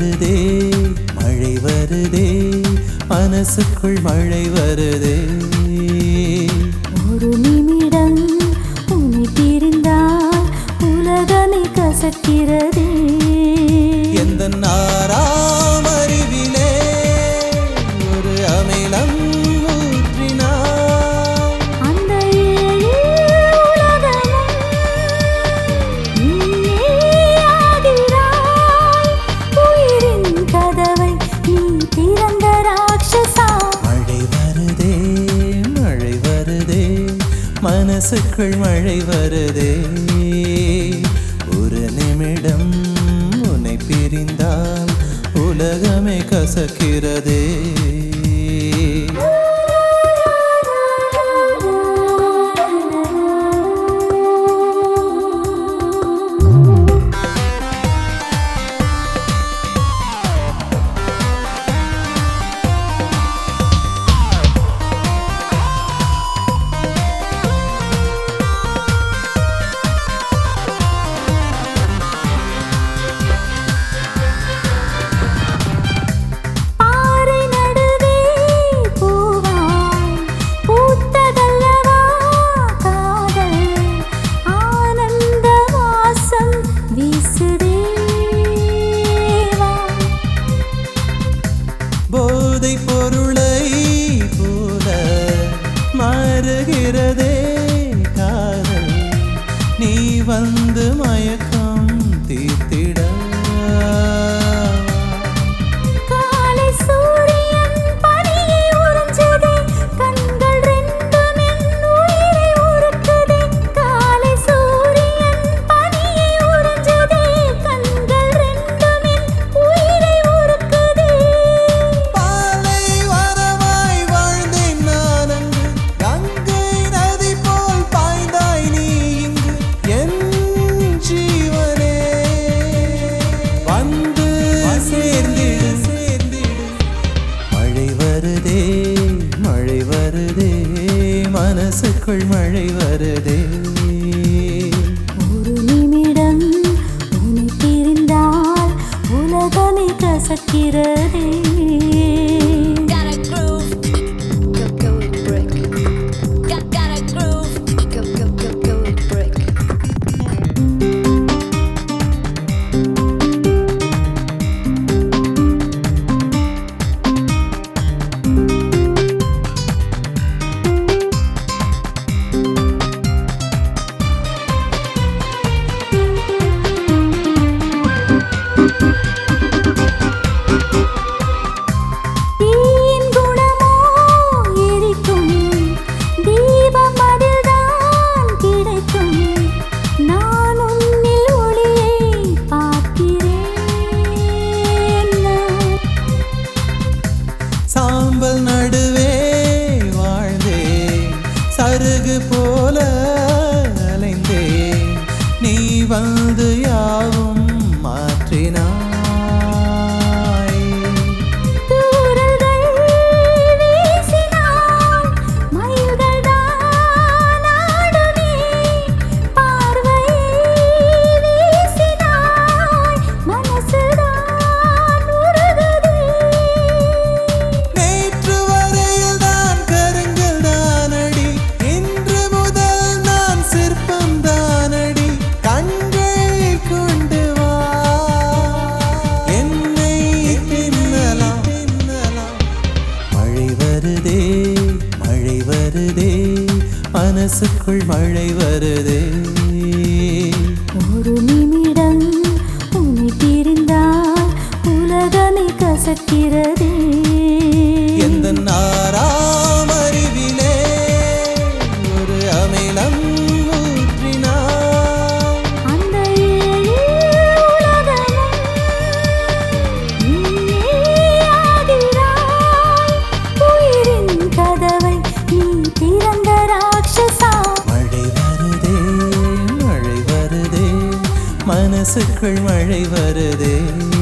வருதே மழை வருதே மனசுக்குள் மழை வருதே ஒரு நிமிடம் உன்னை பிரிந்தால் உலகமே கசக்கிறதே எந்த நாராம் அறிவிலே ஒரு அமிலம் ஊற்றினார் அந்த ஏழு உலகமும் நீயே ஆகிறாய். உயிரின் கதவை நீ திறந்த ராட்சசா மழை வருதே மழை வருதே மனசுக்குள் மழை வருதே ஒரு நிமிடம் உன்னை பிரிந்தால் உலகமே கசக்கிறதே பாறை நடுவே பூவாய் பூத்ததல்லவா காதல் ஆனந்த வாசம் வீசுதே வா. போதை பொருளை போல மாறுகிறதே காதல் நீ வந்து மயக்கம் தீர்த்திட காலை சூரியன் பனியை உறிஞ்சுதே கண்கள் ரெண்டும் என் உயிரை உருக்குதே காலை சூரியன் பனியை உறிஞ்சுதே கண்கள் ரெண்டும் என் உயிரை உருக்குதே பாலை வரமாய் வாழ்ந்தேன் நான் அங்கு கங்கை நதி போல் பாய்ந்தாய் நீ இங்கு என் ஜீவனே வந்து சேர்ந்திடு சேர்ந்திடு மழை வருதே மழை வருதே மனசுக்குள் மழை வருதே ஒரு நிமிடம் உன்னை பிரிந்தால் உலகமே கசக்கிறதே Got a groove, go go break. Got got a groove, go go go go break. தீயின் குணமோ எரிக்கும் தீபம் அதில்தான் கிடைக்கும் நான் உன்னில் ஒளியை பார்க்கிறேன் நான். சாம்பல் நடுவே வாழ்ந்தே சருகு போல அலைந்தே நீ வந்து யாவும் மாற்றினாய் தூறல்கள் வீசினாய், மயில்கள் தான் ஆடுமே. பார்வை வீசினாய், மனசுதான் உருகுதே. நேற்று வரையில் தான் கருங்கல் தானடி இன்று முதல் நான் சிற்பம் தானடி கண்கள் கொண்டு வா என்னை தின்னலாம் தின்னலாம் மழை வருதே மழை வருதே மனசுக்குள் மழை வருதே ஒரு நிமிடம் உன்னை பிரிந்தால் உலகமே கசக்கிறதே எந்த நாராம் அறிவிலே ஒரு அமிலம் ஊற்றினார் அந்த ஏழு உலகமும் நீயே ஆகிறாய். உயிரின் கதவை நீ திறந்த ராட்சசா மழை வருதே மழை வருதே மனசுக்குள் மழை வருதே